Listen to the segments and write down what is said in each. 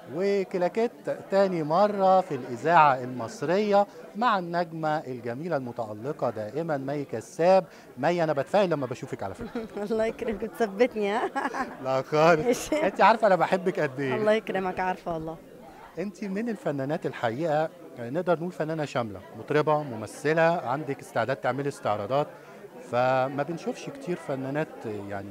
وكلاكيت تاني مرة في الإذاعة المصرية مع النجمة الجميلة المتألقة دائما مي كساب مي أنا بتفائل لما بشوفك على فكرة الله يكرمك بتثبتني ها لا خالص ماشي. أنت عارفة أنا بحبك قد إيه الله يكرمك عارفه والله أنت من الفنانات الحقيقة نقدر نقول فنانة شاملة مطربة ممثلة عندك استعداد تعملي استعراضات فما بنشوفش كتير فنانات يعني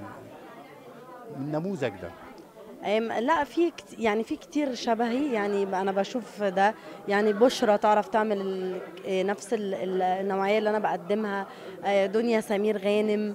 من النموذج ده أم، لا في كت- يعني في كتير شبهي يعني ب- انا بشوف ده يعني بشرى تعرف تعمل ال- إيه، نفس ال- ال- النوعيه اللي انا بقدمها آه، دنيا سمير غانم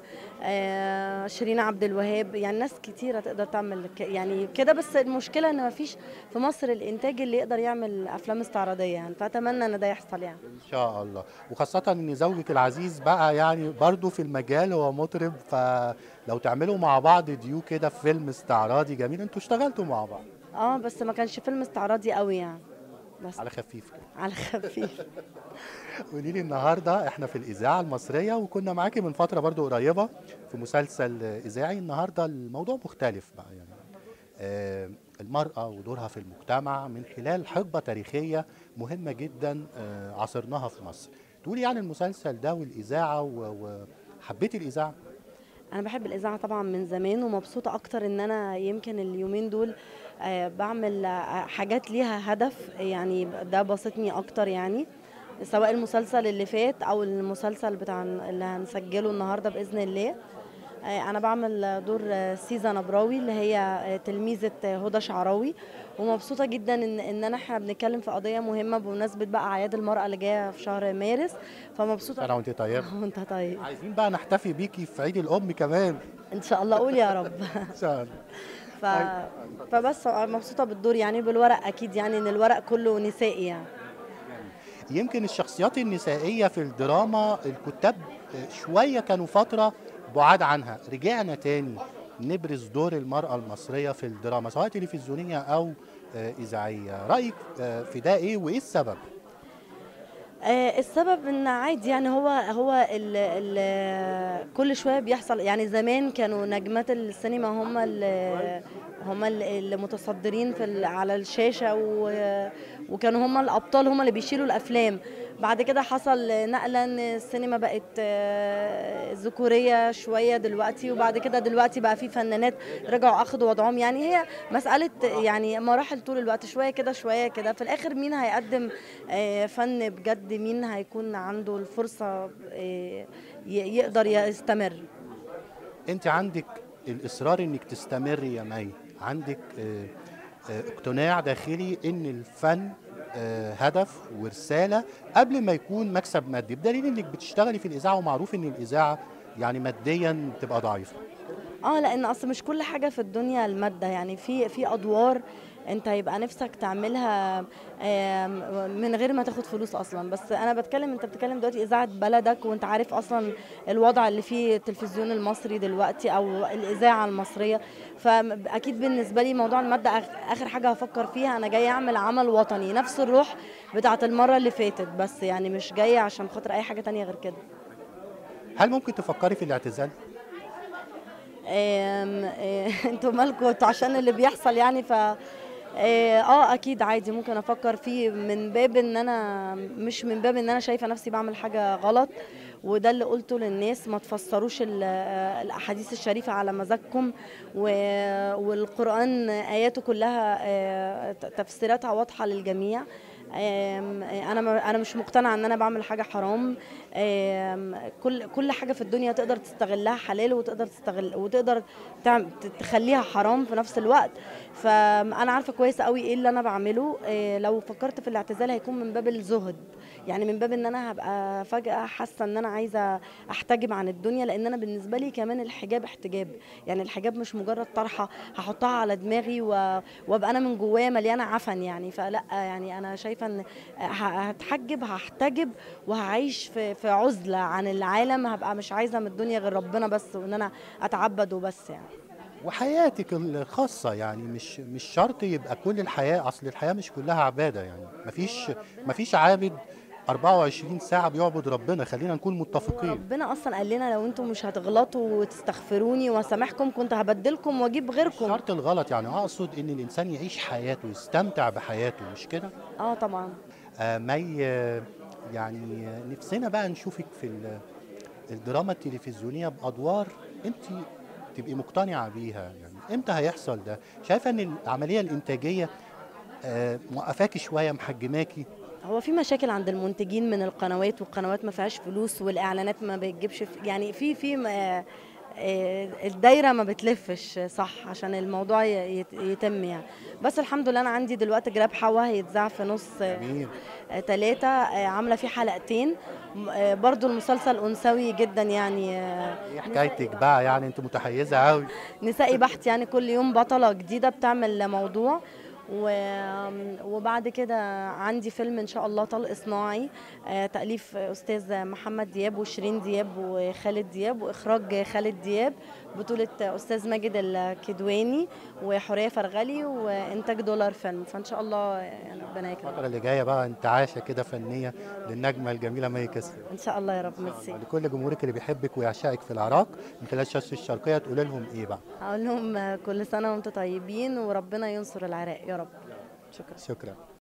آه، شيرين عبد الوهاب يعني ناس كتيره تقدر تعمل ك- يعني كده بس المشكله ان ما فيش في مصر الانتاج اللي يقدر يعمل افلام استعراضيه يعني فاتمنى ان ده يحصل يعني ان شاء الله وخاصة ان زوجك العزيز بقى يعني برضو في المجال هو مطرب فلو تعملوا مع بعض ديو كده في فيلم استعراضي جميل انتوا اشتغلتوا مع بعض اه بس ما كانش فيلم استعراضي قوي يعني بس على خفيف كده على خفيف قولي لي النهارده احنا في الاذاعه المصريه وكنا معاكي من فتره برضو قريبه في مسلسل اذاعي النهارده الموضوع مختلف بقى يعني آه المراه ودورها في المجتمع من خلال حقبه تاريخيه مهمه جدا آه عاصرناها في مصر تقولي يعني المسلسل ده والاذاعه و- وحبيتي الاذاعه انا بحب الاذاعه طبعا من زمان ومبسوطه اكتر ان انا يمكن اليومين دول آه، بعمل آه، حاجات ليها هدف يعني ده بسطني اكتر يعني سواء المسلسل اللي فات او المسلسل بتاع اللي هنسجله النهارده باذن الله آه، انا بعمل دور آه، سيزا نبراوي اللي هي آه، تلميذه آه، هدى شعراوي ومبسوطه جدا ان ان أنا احنا بنتكلم في قضيه مهمه بمناسبه بقى اعياد المراه اللي جايه في شهر مارس فمبسوطه انا وانت طيب وانت طيب عايزين بقى نحتفي بيكي في عيد الام كمان ان شاء الله قول يا رب ان شاء الله ف... فبس مبسوطه بالدور يعني بالورق اكيد يعني ان الورق كله نسائي يعني يمكن الشخصيات النسائية في الدراما الكتاب شوية كانوا فترة بعاد عنها رجعنا تاني نبرز دور المرأة المصرية في الدراما سواء تلفزيونية أو آه، إذاعية رأيك آه، في ده إيه وإيه السبب؟ آه، السبب ان عادي يعني هو هو ال ال كل شويه بيحصل يعني زمان كانوا نجمات السينما هم اللي هم اللي اللي متصدرين في ال- على الشاشه و- وكانوا هم الابطال هم اللي بيشيلوا الافلام بعد كده حصل نقله ان السينما بقت آه، ذكوريه شويه دلوقتي وبعد كده دلوقتي بقى في فنانات رجعوا اخدوا وضعهم يعني هي مساله يعني مراحل طول الوقت شويه كده شويه كده في الاخر مين هيقدم آه، فن بجد مين هيكون عنده الفرصه آه، ي- يقدر يستمر أنت عندك الإصرار إنك تستمري يا مي عندك آه، آه، اقتناع داخلي إن الفن آه، هدف ورسالة قبل ما يكون مكسب مادي بدليل إنك بتشتغلي في الإذاعة ومعروف إن الإذاعة يعني ماديا بتبقى ضعيفة اه لان اصل مش كل حاجه في الدنيا الماده يعني في في ادوار انت يبقى نفسك تعملها آم، من غير ما تاخد فلوس اصلا بس انا بتكلم انت بتتكلم دلوقتي اذاعه بلدك وانت عارف اصلا الوضع اللي فيه التلفزيون المصري دلوقتي او الاذاعه المصريه فاكيد بالنسبه لي موضوع الماده آخ- اخر حاجه هفكر فيها انا جايه اعمل عمل وطني نفس الروح بتاعه المره اللي فاتت بس يعني مش جايه عشان خاطر اي حاجه تانية غير كده هل ممكن تفكري في الاعتزال؟ آم، آه، انتوا مالكوا انتوا عشان اللي بيحصل يعني ف اه آه، اكيد عادي ممكن افكر فيه من باب ان انا مش من باب ان انا شايفه نفسي بعمل حاجه غلط وده اللي قلته للناس ما تفسروش ال- آه، الاحاديث الشريفه على مزاجكم و- والقران اياته كلها آه، ت- تفسيراتها واضحه للجميع آم، انا ما- انا مش مقتنعه ان انا بعمل حاجه حرام آم، كل كل حاجه في الدنيا تقدر تستغلها حلال وتقدر تستغل وتقدر تعم- ت- تخليها حرام في نفس الوقت فانا عارفه كويس قوي ايه اللي انا بعمله آه، لو فكرت في الاعتزال هيكون من باب الزهد يعني من باب ان انا هبقى فجاه حاسه ان انا عايزه احتجب عن الدنيا لان انا بالنسبه لي كمان الحجاب احتجاب يعني الحجاب مش مجرد طرحه هحطها على دماغي و- وابقى انا من جوايا مليانه عفن يعني فلا يعني انا شايفه ان ه- هتحجب هحتجب وهعيش في في عزله عن العالم هبقى مش عايزه من الدنيا غير ربنا بس وان انا اتعبد وبس يعني وحياتك الخاصة يعني مش مش شرط يبقى كل الحياة أصل الحياة مش كلها عبادة يعني مفيش مفيش عابد 24 ساعه بيعبد ربنا خلينا نكون متفقين ربنا اصلا قال لنا لو انتم مش هتغلطوا وتستغفروني واسامحكم كنت هبدلكم واجيب غيركم شرط الغلط يعني اقصد ان الانسان يعيش حياته يستمتع بحياته مش كده اه طبعا آه مي آه، يعني آه، نفسنا بقى نشوفك في ال- الدراما التلفزيونيه بادوار انت تبقي مقتنعه بيها يعني امتى هيحصل ده شايفه ان العمليه الانتاجيه آه، موقفاكي شويه محجماكي هو في مشاكل عند المنتجين من القنوات والقنوات ما فيهاش فلوس والاعلانات ما بتجيبش ف- يعني في في م- آه، آه، الدايره ما بتلفش صح عشان الموضوع ي- يت- يتم يعني بس الحمد لله انا عندي دلوقتي جراب حوا هيتذاع في نص جميل ثلاثة عاملة فيه حلقتين م- آه، برضو المسلسل أنثوي جدا يعني آه، ايه حكايتك بقى يعني انت متحيزه قوي نسائي بحت يعني كل يوم بطلة جديدة بتعمل موضوع و- وبعد كده عندي فيلم ان شاء الله طلق صناعي آه، تأليف أستاذ محمد دياب وشيرين دياب وخالد دياب وإخراج خالد دياب بطولة أستاذ ماجد الكدواني وحورية فرغلي وإنتاج دولار فيلم فإن شاء الله يعني ربنا يكرمك الفتره اللي جايه بقى انتعاشه كده فنيه للنجمه الجميله مي كسري إن شاء الله يا رب ميرسي لكل جمهورك اللي بيحبك ويعشقك في العراق من خلال شاشه الشرقيه تقول لهم ايه بقى هقول لهم كل سنة وانتم طيبين وربنا ينصر العراق يا رب شكرا شكرا